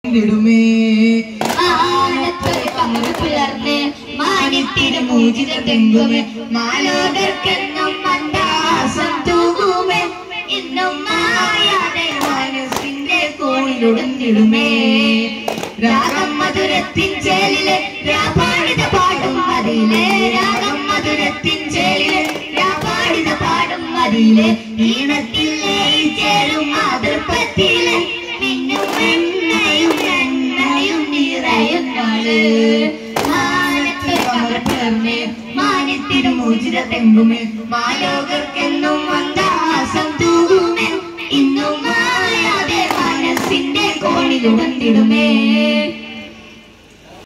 ഇടുമേ ആനത്തൊരു കമറ് പിളർന്ന് മാനിത്തിരു മൂജിത തെങ്ങുമേ മാലോകർക്കെന്നും മന്ദാസം തൂകുമേ ഇന്നും മായാതെ മനസ്സിന്റെ കോണിലുടന്നിടുമേ രാഗം മധുരത്തിൻ ചേലിലെ രാപാടിത പാടും അതിലെ രാഗം മധുരത്തിൻ ചേലിലെ രാപാടിത പാടും അതിലെ ഈണത്തിൽ ചേരും മാതൃപ്പത്തിലെ മിന്നും എണ്ണയും എണ്ണയും നിറയും നാള് മാനത്തെ പകർന്നേ മാനത്തിനു മോചിത തെങ്ങുമേ മാലോകർക്കെന്നും മന്ദാസം തൂകുമേ ഇന്നും മായാതെ മനസ്സിന്റെ കോണിലുടന്നിടുമേ